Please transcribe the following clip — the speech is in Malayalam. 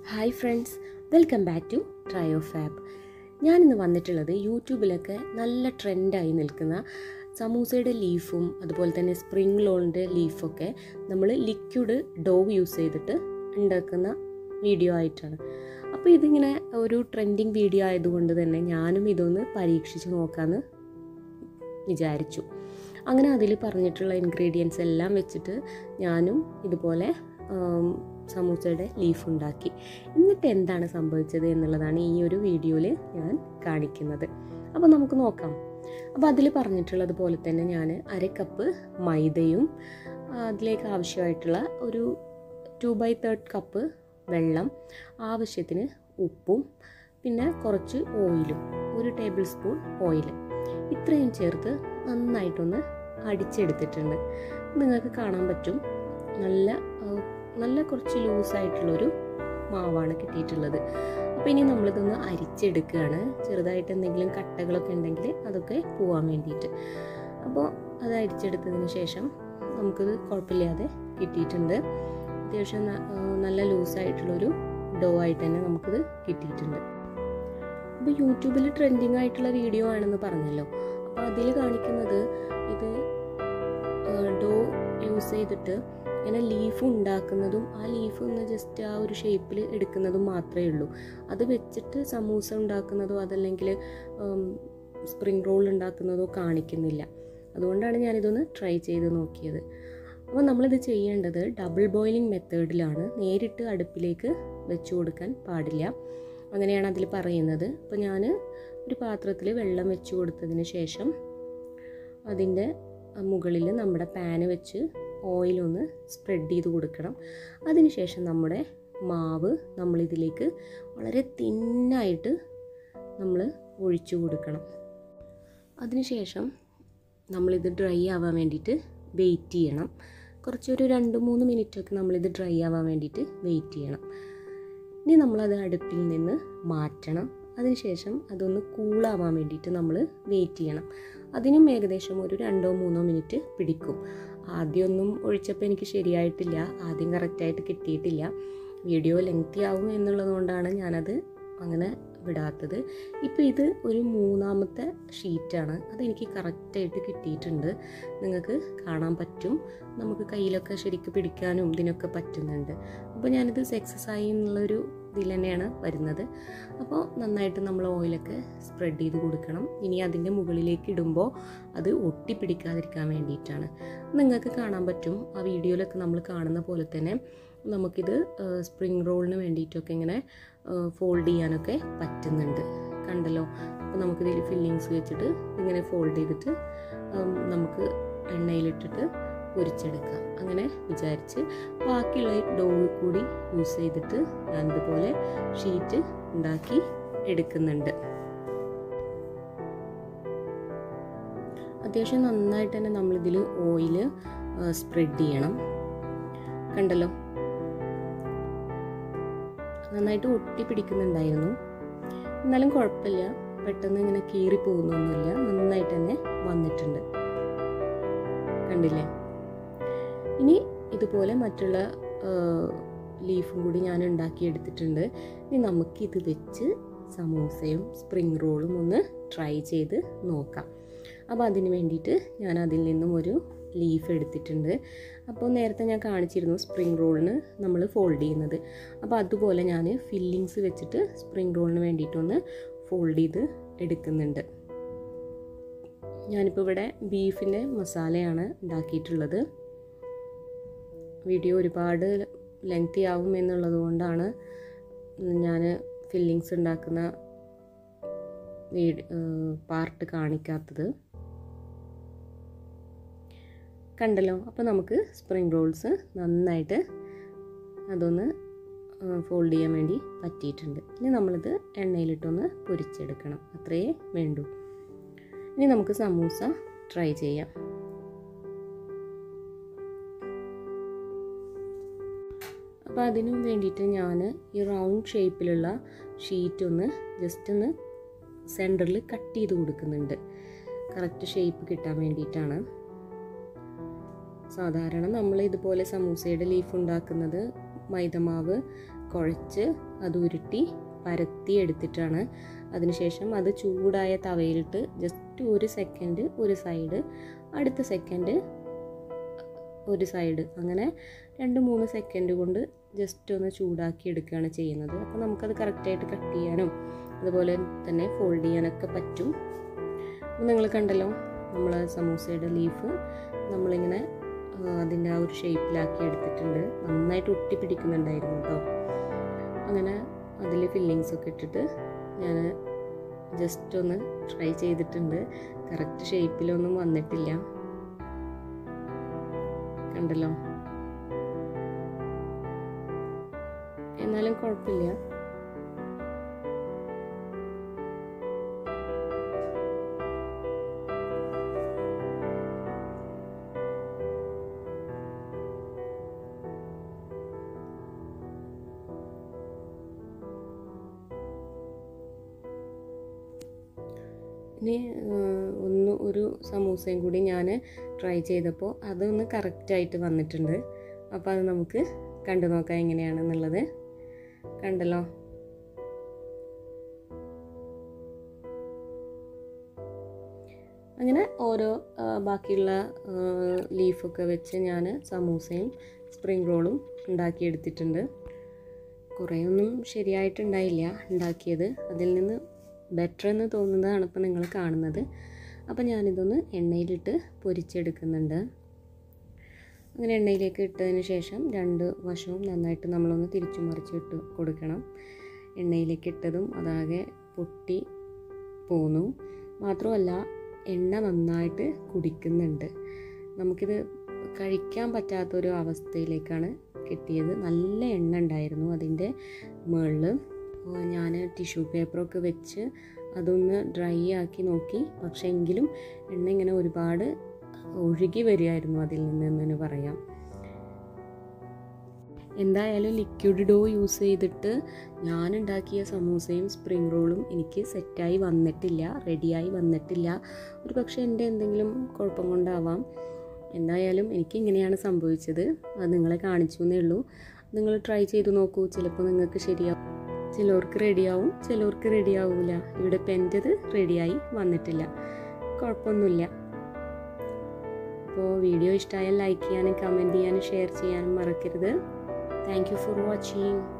hi friends welcome back to Trio Fab ഞാനിന്ന് വന്നിട്ടുള്ളത് യൂട്യൂബിലൊക്കെ നല്ല ട്രെൻഡായി നിൽക്കുന്ന സമൂസയുടെ ലീഫും അതുപോലെ തന്നെ സ്പ്രിംഗ് റോളിൻ്റെ ലീഫൊക്കെ നമ്മൾ ലിക്വിഡ് ഡോ യൂസ് ചെയ്തിട്ട് ഉണ്ടാക്കുന്ന വീഡിയോ ആയിട്ടാണ് അപ്പോൾ ഇതിങ്ങനെ ഒരു ട്രെൻഡിങ് വീഡിയോ ആയതുകൊണ്ട് തന്നെ ഞാനും ഇതൊന്ന് പരീക്ഷിച്ച് നോക്കാമെന്ന് വിചാരിച്ചു അങ്ങനെ അതിൽ പറഞ്ഞിട്ടുള്ള ഇൻഗ്രീഡിയൻസ് എല്ലാം വെച്ചിട്ട് ഞാനും ഇതുപോലെ ആം, സമൂസയുടെ ലീഫ് ഉണ്ടാക്കി എന്നിട്ട് എന്താണ് സംഭവിച്ചത് എന്നുള്ളതാണ് ഈ ഒരു വീഡിയോയിൽ ഞാൻ കാണിക്കുന്നത് അപ്പോൾ നമുക്ക് നോക്കാം അപ്പോൾ അതിൽ പറഞ്ഞിട്ടുള്ളത് പോലെ തന്നെ ഞാൻ അര കപ്പ് മൈദയും അതിലേക്ക് ആവശ്യമായിട്ടുള്ള ഒരു ടു ബൈ തേർഡ് കപ്പ് വെള്ളം ആവശ്യത്തിന് ഉപ്പും പിന്നെ കുറച്ച് ഓയിലും ഒരു ടേബിൾ സ്പൂൺ ഓയിൽ ഇത്രയും ചേർത്ത് നന്നായിട്ടൊന്ന് അടിച്ചെടുത്തിട്ടുണ്ട് നിങ്ങൾക്ക് കാണാൻ പറ്റും നല്ല ആ, നല്ല കുറച്ച് ലൂസായിട്ടുള്ളൊരു മാവാണ് കിട്ടിയിട്ടുള്ളത് അപ്പോൾ ഇനി നമ്മളിതൊന്ന് അരിച്ചെടുക്കുകയാണ് ചെറുതായിട്ട് എന്തെങ്കിലും കട്ടകളൊക്കെ ഉണ്ടെങ്കിൽ അതൊക്കെ പോവാൻ വേണ്ടിയിട്ട് അപ്പോൾ അത് അരിച്ചെടുത്തതിന് ശേഷം നമുക്കിത് കുഴപ്പമില്ലാതെ കിട്ടിയിട്ടുണ്ട് അത്യാവശ്യം ന- ആ, നല്ല ലൂസായിട്ടുള്ളൊരു ഡോ ആയിട്ട് തന്നെ നമുക്കിത് കിട്ടിയിട്ടുണ്ട് അപ്പോൾ യൂട്യൂബിൽ ട്രെൻഡിങ് ആയിട്ടുള്ള വീഡിയോ ആണെന്ന് പറഞ്ഞല്ലോ അപ്പോൾ അതിൽ കാണിക്കുന്നത് ഇത് ഡോ യൂസ് ചെയ്തിട്ട് ഇങ്ങനെ ലീഫ് ഉണ്ടാക്കുന്നതും ആ ലീഫ് ഒന്ന് ജസ്റ്റ് ആ ഒരു ഷേപ്പിൽ എടുക്കുന്നതും മാത്രമേ ഉള്ളൂ അത് വെച്ചിട്ട് സമൂസ ഉണ്ടാക്കുന്നതോ അതല്ലെങ്കിൽ സ്പ്രിംഗ് റോൾ ഉണ്ടാക്കുന്നതോ കാണിക്കുന്നില്ല അതുകൊണ്ടാണ് ഞാനിതൊന്ന് ട്രൈ ചെയ്ത് നോക്കിയത് അപ്പോൾ നമ്മളിത് ചെയ്യേണ്ടത് ഡബിൾ ബോയിലിംഗ് മെത്തേഡിലാണ് നേരിട്ട് അടുപ്പിലേക്ക് വെച്ച് കൊടുക്കാൻ പാടില്ല അങ്ങനെയാണ് അതിൽ പറയുന്നത് അപ്പോൾ ഞാൻ ഒരു പാത്രത്തിൽ വെള്ളം വെച്ച് കൊടുത്തതിന് ശേഷം അതിൻ്റെ മുകളിൽ നമ്മുടെ പാന് വെച്ച് ഓയിലൊന്ന് സ്പ്രെഡ് ചെയ്ത് കൊടുക്കണം അതിനുശേഷം നമ്മുടെ മാവ് നമ്മളിതിലേക്ക് വളരെ തിന്നായിട്ട് നമ്മൾ ഒഴിച്ചു കൊടുക്കണം അതിനുശേഷം നമ്മളിത് ഡ്രൈ ആവാൻ വേണ്ടിയിട്ട് വെയിറ്റ് ചെയ്യണം കുറച്ചൊരു രണ്ട് മൂന്ന് മിനിറ്റൊക്കെ നമ്മളിത് ഡ്രൈ ആവാൻ വേണ്ടിയിട്ട് വെയിറ്റ് ചെയ്യണം ഇനി നമ്മളത് അടുപ്പിൽ നിന്ന് മാറ്റണം അതിനുശേഷം അതൊന്ന് കൂളാവാൻ വേണ്ടിയിട്ട് നമ്മൾ വെയിറ്റ് ചെയ്യണം അതിനും ഏകദേശം ഒരു രണ്ടോ മൂന്നോ മിനിറ്റ് പിടിക്കും ആദ്യമൊന്നും ഒഴിച്ചപ്പോൾ എനിക്ക് ശരിയായിട്ടില്ല ആദ്യം കറക്റ്റായിട്ട് കിട്ടിയിട്ടില്ല വീഡിയോ ലെങ്തി ആവും എന്നുള്ളത് കൊണ്ടാണ് ഞാനത് അങ്ങനെ വിടാത്തത് ഇപ്പോൾ ഇത് ഒരു മൂന്നാമത്തെ ഷീറ്റാണ് അതെനിക്ക് കറക്റ്റായിട്ട് കിട്ടിയിട്ടുണ്ട് നിങ്ങൾക്ക് കാണാൻ പറ്റും നമുക്ക് കയ്യിലൊക്കെ ശരിക്ക് പിടിക്കാനും ഇതിനൊക്കെ പറ്റുന്നുണ്ട് അപ്പോൾ ഞാനിത് സക്സസ് ആയി എന്നുള്ളൊരു ഇതിൽ തന്നെയാണ് വരുന്നത് അപ്പോൾ നന്നായിട്ട് നമ്മൾ ഓയിലൊക്കെ സ്പ്രെഡ് ചെയ്ത് കൊടുക്കണം ഇനി അതിൻ്റെ മുകളിലേക്ക് ഇടുമ്പോൾ അത് ഒട്ടിപ്പിടിക്കാതിരിക്കാൻ വേണ്ടിയിട്ടാണ് നിങ്ങൾക്ക് കാണാൻ പറ്റും ആ വീഡിയോയിലൊക്കെ നമ്മൾ കാണുന്ന പോലെ തന്നെ നമുക്കിത് സ്പ്രിംഗ് റോളിന് വേണ്ടിയിട്ടൊക്കെ ഇങ്ങനെ ഫോൾഡ് ചെയ്യാനൊക്കെ പറ്റുന്നുണ്ട് കണ്ടല്ലോ അപ്പോൾ നമുക്കിതിൽ ഫില്ലിങ്സ് വെച്ചിട്ട് ഇങ്ങനെ ഫോൾഡ് ചെയ്തിട്ട് ഉം, നമുക്ക് എണ്ണയിലിട്ടിട്ട് പൊരിച്ചെടുക്കാം അങ്ങനെ വിചാരിച്ച് ബാക്കിയുള്ള ഡോ കൂടി യൂസ് ചെയ്തിട്ട് ഞാനിതുപോലെ ഷീറ്റ് ഉണ്ടാക്കി എടുക്കുന്നുണ്ട് അത്യാവശ്യം നന്നായിട്ട് തന്നെ നമ്മളിതിൽ ഓയിൽ സ്പ്രെഡ് ചെയ്യണം കണ്ടല്ലോ നന്നായിട്ട് ഒട്ടി പിടിക്കുന്നുണ്ടായിരുന്നു എന്നാലും കുഴപ്പമില്ല പെട്ടെന്ന് ഇങ്ങനെ കീറി പോകുന്നൊന്നുമില്ല നന്നായിട്ട് തന്നെ വന്നിട്ടുണ്ട് കണ്ടില്ലേ ഇനി ഇതുപോലെ മറ്റുള്ള ലീഫും കൂടി ഞാൻ ഉണ്ടാക്കിയെടുത്തിട്ടുണ്ട് ഇനി നമുക്കിത് വെച്ച് സമൂസയും സ്പ്രിംഗ് റോളും ഒന്ന് ട്രൈ ചെയ്ത് നോക്കാം അപ്പോൾ അതിന് വേണ്ടിയിട്ട് ഞാൻ അതിൽ നിന്നും ഒരു ലീഫ് എടുത്തിട്ടുണ്ട് അപ്പോൾ നേരത്തെ ഞാൻ കാണിച്ചിരുന്നു സ്പ്രിംഗ് റോളിന് നമ്മൾ ഫോൾഡ് ചെയ്യുന്നത് അപ്പോൾ അതുപോലെ ഞാൻ ഫില്ലിങ്സ് വെച്ചിട്ട് സ്പ്രിംഗ് റോളിന് വേണ്ടിയിട്ടൊന്ന് ഫോൾഡ് ചെയ്ത് എടുക്കുന്നുണ്ട് ഞാനിപ്പോൾ ഇവിടെ ബീഫിൻ്റെ മസാലയാണ് ഉണ്ടാക്കിയിട്ടുള്ളത് വീഡിയോ ഒരുപാട് ലെങ്തി ആവും എന്നുള്ളത് കൊണ്ടാണ് ഞാൻ ഫില്ലിങ്സ് ഉണ്ടാക്കുന്ന പാർട്ട് കാണിക്കാത്തത് കണ്ടല്ലോ അപ്പോൾ നമുക്ക് സ്പ്രിംഗ് റോൾസ് നന്നായിട്ട് അതൊന്ന് ഫോൾഡ് ചെയ്യാൻ വേണ്ടി പറ്റിയിട്ടുണ്ട് ഇനി നമ്മളിത് എണ്ണയിലിട്ടൊന്ന് പൊരിച്ചെടുക്കണം അത്രയേ വേണ്ടൂ ഇനി നമുക്ക് സമൂസ ട്രൈ ചെയ്യാം അപ്പോൾ അതിനു വേണ്ടിയിട്ട് ഞാൻ ഈ റൗണ്ട് ഷേപ്പിലുള്ള ഷീറ്റ് ഒന്ന് ജസ്റ്റ് ഒന്ന് സെൻറ്ററിൽ കട്ട് ചെയ്ത് കൊടുക്കുന്നുണ്ട് കറക്റ്റ് ഷേപ്പ് കിട്ടാൻ വേണ്ടിയിട്ടാണ് സാധാരണ നമ്മൾ ഇതുപോലെ സമൂസയുടെ ലീഫ് ഉണ്ടാക്കുന്നത് മൈദമാവ് കുഴച്ച് അത് ഉരുട്ടി പരത്തി എടുത്തിട്ടാണ് അതിനുശേഷം അത് ചൂടായ തവയിലിട്ട് ജസ്റ്റ് ഒരു സെക്കൻഡ് ഒരു സൈഡ് അടുത്ത സെക്കൻഡ് ഒരു സൈഡ് അങ്ങനെ രണ്ട് മൂന്ന് സെക്കൻഡ് കൊണ്ട് ജസ്റ്റ് ഒന്ന് ചൂടാക്കി എടുക്കുകയാണ് ചെയ്യുന്നത് അപ്പോൾ നമുക്കത് കറക്റ്റായിട്ട് കട്ട് ചെയ്യാനും അതുപോലെ തന്നെ ഫോൾഡ് ചെയ്യാനൊക്കെ പറ്റും അപ്പോൾ നിങ്ങൾ കണ്ടല്ലോ നമ്മൾ സമൂസയുടെ ലീഫ് നമ്മളിങ്ങനെ അതിൻ്റെ ആ ഒരു ഷേപ്പിലാക്കി എടുത്തിട്ടുണ്ട് നന്നായിട്ട് ഒട്ടി പിടിക്കുന്നുണ്ടായിരുന്നു കേട്ടോ അങ്ങനെ അതിൽ ഫില്ലിങ്സ് ഒക്കെ ഇട്ടിട്ട് ഞാൻ ജസ്റ്റ് ഒന്ന് ട്രൈ ചെയ്തിട്ടുണ്ട് കറക്റ്റ് ഷേപ്പിലൊന്നും വന്നിട്ടില്ല കണ്ടല്ലോ എന്നാലും കുഴപ്പമില്ല ഇനി ഒന്ന് ഒരു സമൂസയും കൂടി ഞാൻ ട്രൈ ചെയ്തപ്പോൾ അതൊന്ന് കറക്റ്റായിട്ട് വന്നിട്ടുണ്ട് അപ്പോൾ അത് നമുക്ക് കണ്ടു നോക്കാം എങ്ങനെയാണെന്നുള്ളത് കണ്ടല്ലോ അങ്ങനെ ഓരോ ബാക്കിയുള്ള ലീഫൊക്കെ വെച്ച് ഞാൻ സമൂസയും സ്പ്രിംഗ് റോളും ഉണ്ടാക്കിയെടുത്തിട്ടുണ്ട് കുറേയൊന്നും ശരിയായിട്ടുണ്ടായില്ല ഉണ്ടാക്കിയത് അതിൽ നിന്ന് ബെറ്റർ എന്ന് തോന്നുന്നതാണ് ഇപ്പോൾ നിങ്ങൾ കാണുന്നത് അപ്പോൾ ഞാനിതൊന്ന് എണ്ണയിലിട്ട് പൊരിച്ചെടുക്കുന്നുണ്ട് അങ്ങനെ എണ്ണയിലേക്ക് ഇട്ടതിന് ശേഷം രണ്ട് വശവും നന്നായിട്ട് നമ്മളൊന്ന് തിരിച്ചു മറിച്ചിട്ട് കൊടുക്കണം എണ്ണയിലേക്ക് ഇട്ടതും അതാകെ പൊട്ടി പോന്നു മാത്രമല്ല എണ്ണ നന്നായിട്ട് കുടിക്കുന്നുണ്ട് നമുക്കിത് കഴിക്കാൻ പറ്റാത്തൊരു അവസ്ഥയിലേക്കാണ് കിട്ടിയത് നല്ല എണ്ണ ഉണ്ടായിരുന്നു അതിൻ്റെ മുകളിൽ ഞാൻ ടിഷ്യൂ പേപ്പറൊക്കെ വെച്ച് അതൊന്ന് ഡ്രൈ ആക്കി നോക്കി പക്ഷേ എങ്കിലും എണ്ണ ഇങ്ങനെ ഒരുപാട് ഒഴുകി വരികയായിരുന്നു അതിൽ നിന്ന് എന്ന് പറയാം എന്തായാലും ലിക്വിഡ് ഡോ യൂസ് ചെയ്തിട്ട് ഞാൻ ഉണ്ടാക്കിയ സമൂസയും സ്പ്രിംഗ് റോളും എനിക്ക് സെറ്റായി വന്നിട്ടില്ല റെഡിയായി വന്നിട്ടില്ല ഒരു പക്ഷേ എൻ്റെ എന്തെങ്കിലും കുഴപ്പം കൊണ്ടാവാം എന്തായാലും എനിക്ക് ഇങ്ങനെയാണ് സംഭവിച്ചത് അത് നിങ്ങളെ കാണിച്ചു എന്നേ ഉള്ളൂ നിങ്ങൾ ട്രൈ ചെയ്ത് നോക്കൂ ചിലപ്പോൾ നിങ്ങൾക്ക് ശരിയാവും ചിലർക്ക് റെഡിയാവും ചിലർക്ക് റെഡിയാവില്ല ഇവിടെ ഇപ്പം എൻ്റെത് റെഡിയായി വന്നിട്ടില്ല കുഴപ്പമൊന്നുമില്ല അപ്പോൾ വീഡിയോ ഇഷ്ടമായാൽ ലൈക്ക് ചെയ്യാനും കമൻറ്റ് ചെയ്യാനും ഷെയർ ചെയ്യാനും മറക്കരുത് താങ്ക് യു ഫോർ വാച്ചിങ്